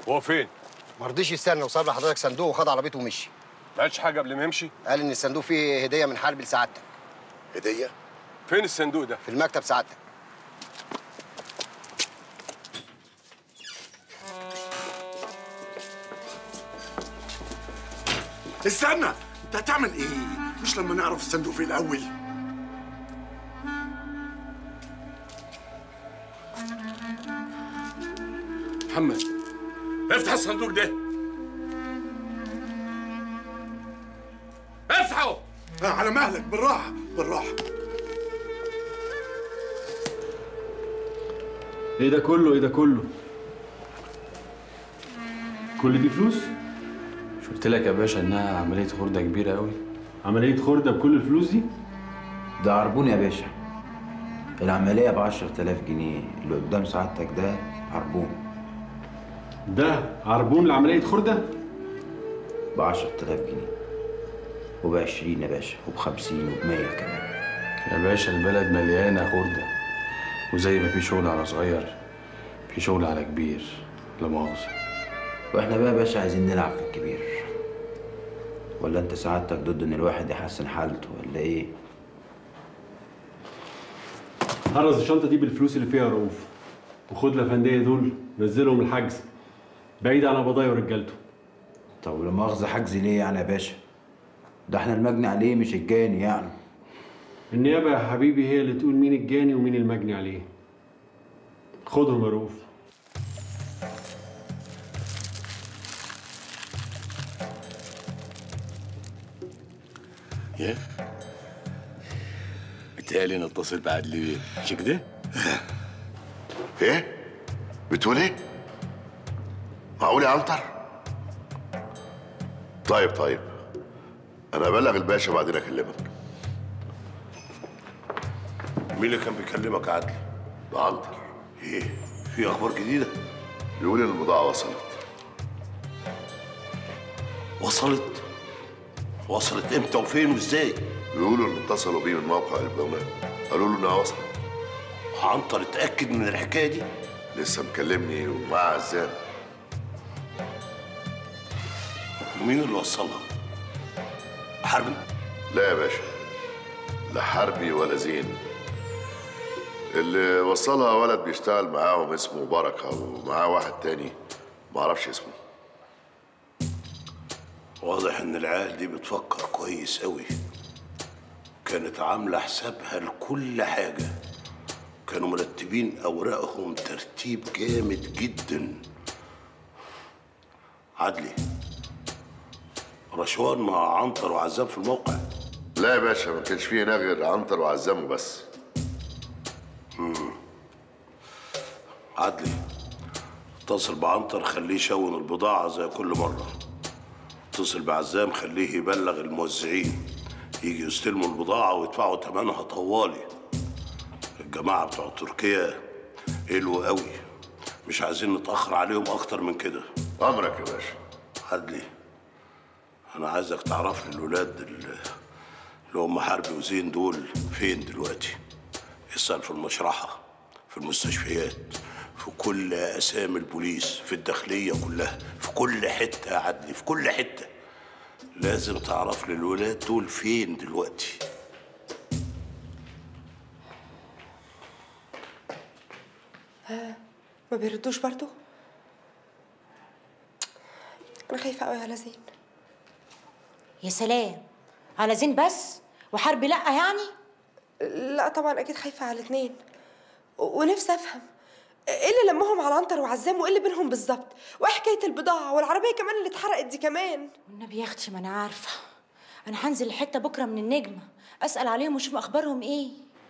هو فين؟ ما رضيش يستنى وساب لحضرتك صندوق وخد عربيته ومشي ما قالش حاجه قبل ما يمشي قال ان الصندوق فيه هديه من حرب لسعادتك هديه فين الصندوق ده في المكتب سعادتك استنى انت هتعمل ايه مش لما نعرف الصندوق في الاول محمد افتح الصندوق ده افتحه آه، على مهلك بالراحه بالراحه ايه ده كله ايه ده كله كل دي فلوس مش قلت لك يا باشا انها عمليه خردة كبيره قوي عمليه خردة بكل الفلوس دي ده عربون يا باشا العملية ب 10000 جنيه اللي قدام سعادتك ده عربون ده عربون لعمليه خردة ب 10000 جنيه وب 20 يا باشا وب 50 وب 100 كمان يا باشا البلد مليانه خردة وزي ما في شغل على صغير في شغل على كبير لا مؤاخذه واحنا بقى يا باشا عايزين نلعب في الكبير ولا انت سعادتك ضد ان الواحد يحسن حالته ولا ايه؟ هرز الشنطه دي بالفلوس اللي فيها يا رؤوف وخد الافنديه دول نزلهم الحجز بعيد عن قبضايا ورجالته طب لا مؤاخذة حجز ليه يعني يا باشا؟ ده احنا المجني عليه مش الجاني يعني النيابه يا حبيبي هي اللي تقول مين الجاني ومين المجني عليه خدهم يا رؤوف يا بتهيألي نتصل بعدلي بيه مش كده؟ ايه بتقول ايه معقول يا عنتر طيب طيب انا ابلغ الباشا بعدين اكلمك مين اللي كان بيكلمك يا عدلي ده عنتر ايه في اخبار جديده بيقول ان البضاعه وصلت وصلت وصلت امتى وفين وازاي بيقولوا ان اتصلوا بيه من موقع البومات قالوا له انها وصلت عنتر اتاكد من الحكايه دي لسه مكلمني ومع عزام ومين اللي وصلها حرب لا يا باشا لا حربي ولا زين اللي وصلها ولد بيشتغل معاهم اسمه بركة ومعاه واحد تاني معرفش اسمه واضح ان العيال دي بتفكر كويس قوي كانت عامله حسابها لكل حاجه كانوا مرتبين اوراقهم ترتيب جامد جدا عدلي رشوان مع عنتر وعزام في الموقع لا يا باشا ما كانش فيه هنا غير عنتر وعزام بس عدلي اتصل بعنتر خليه يشون البضاعة زي كل مرة اتصل بعزام خليه يبلغ الموزعين يجي يستلموا البضاعة ويدفعوا ثمنها طوالي الجماعة بتوع تركيا قلوا قوي مش عايزين نتأخر عليهم أكتر من كده أمرك يا باشا عدلي أنا عايزك تعرف لي الولاد اللي اللي هم حربي وزين دول فين دلوقتي اسأل في المشرحة في المستشفيات في كل أسامي البوليس في الداخلية كلها في كل حتة يا عدلي في كل حتة لازم تعرف لي الولاد دول فين دلوقتي ما بيردوش برضو انا خايفه قوي على زين يا سلام على زين بس وحربي لا يعني لا طبعا اكيد خايفه على الاثنين ونفسي افهم ايه اللي لمهم على عنتر وعزام وايه اللي بينهم بالظبط وايه حكايه البضاعه والعربيه كمان اللي اتحرقت دي كمان والنبي يا اختي ما انا عارفه انا هنزل الحته بكره من النجمه اسال عليهم واشوف اخبارهم ايه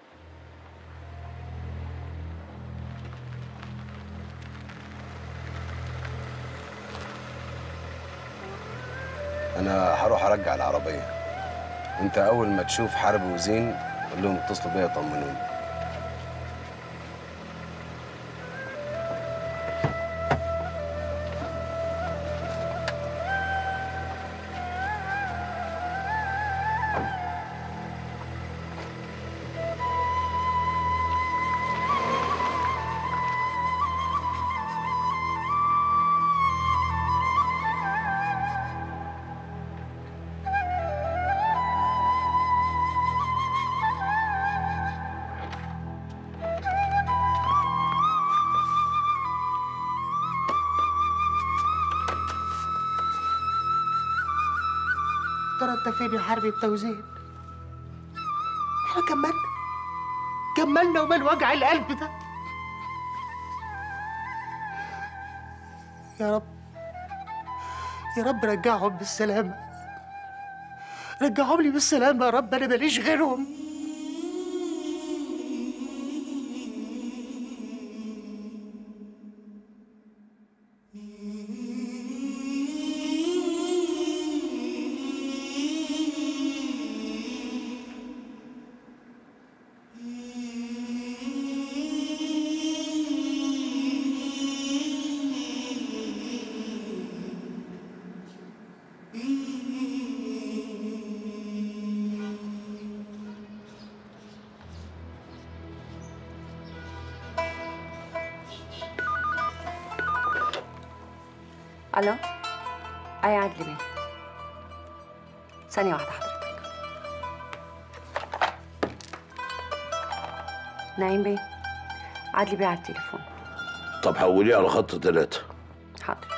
انا هروح ارجع العربيه انت اول ما تشوف حرب وزين قول لهم اتصلوا بيا يطمنوني ترى انت فين يا حربي بتوزين احنا كملنا كملنا ومال وجع القلب ده يا رب يا رب رجعهم بالسلامة رجعهم لي بالسلامة يا رب أنا ماليش غيرهم الو اي عدلي بيه ثانية واحدة حضرتك نعيم بيه عدلي بيه على التليفون طب حوليه على خط ثلاثة حاضر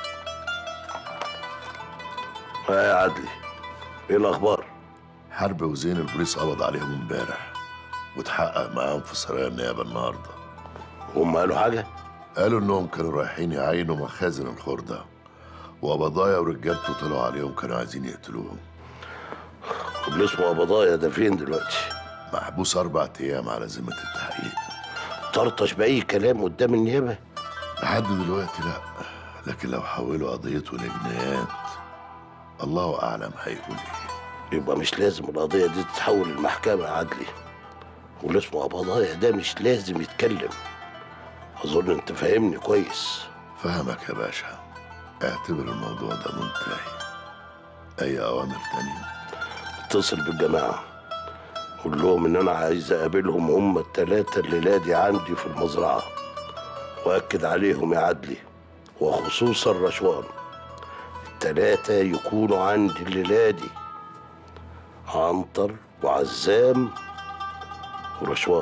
ها يا عدلي ايه الاخبار حرب وزين البوليس قبض عليهم امبارح وتحقق معاهم في سرايا النيابه النهارده هم قالوا حاجه قالوا انهم كانوا رايحين يعاينوا مخازن الخردة وقبضايا ورجالته طلعوا عليهم كانوا عايزين يقتلوهم واللي اسمه قبضايا ده فين دلوقتي محبوس اربع ايام على ذمه التحقيق طرطش باي كلام قدام النيابه لحد دلوقتي لا لكن لو حولوا قضيته لجنايات الله اعلم هيقول ايه يبقى مش لازم القضيه دي تتحول للمحكمه يا عدلي واللي اسمه قبضايا ده مش لازم يتكلم اظن انت فاهمني كويس فهمك يا باشا اعتبر الموضوع ده منتهي اي اوامر تانية اتصل بالجماعه قول لهم ان انا عايز اقابلهم هم التلاتة الليله دي عندي في المزرعه واكد عليهم يا عدلي وخصوصا رشوان التلاتة يكونوا عندي الليله دي عنتر وعزام ورشوان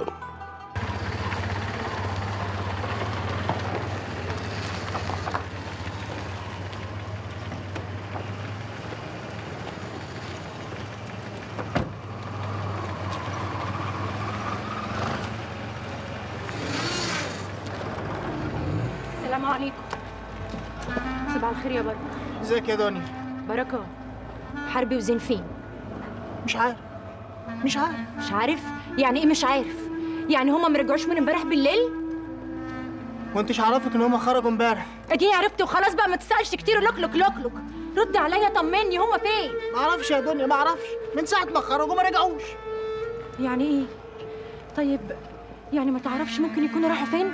السلام عليكم صباح الخير يا بركه ازيك يا دنيا بركه حربي وزين فين مش عارف مش عارف مش عارف يعني ايه مش عارف يعني هما ما رجعوش من امبارح بالليل وانتش عارفك ان هما خرجوا امبارح اديني عرفت وخلاص بقى ما تسالش كتير لوك لوك لوك لوك رد عليا طمني هما فين ما اعرفش يا دنيا ما اعرفش من ساعه ما خرجوا ما رجعوش يعني ايه طيب يعني ما تعرفش ممكن يكونوا راحوا فين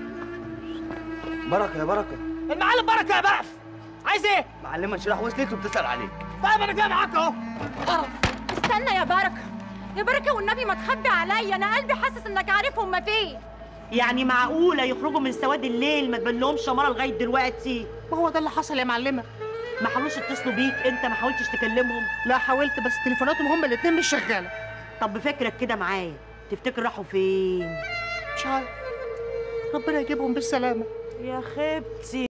بركه يا بركه المعلم بركه يا بقف عايز ايه معلمه شرح وصلت وبتسال عليك طيب انا جاي معاك اهو استنى يا بركه يا بركه والنبي ما تخبي عليا انا قلبي حاسس انك عارف هما فين يعني معقولة يخرجوا من سواد الليل ما تبانلهمش مرة لغاية دلوقتي؟ ما هو ده اللي حصل يا معلمة ما حاولوش يتصلوا بيك انت ما حاولتش تكلمهم لا حاولت بس تليفوناتهم هما الاتنين مش شغالة طب بفكرك كده معايا تفتكر راحوا فين؟ مش عارف ربنا يجيبهم بالسلامة يا خيبتي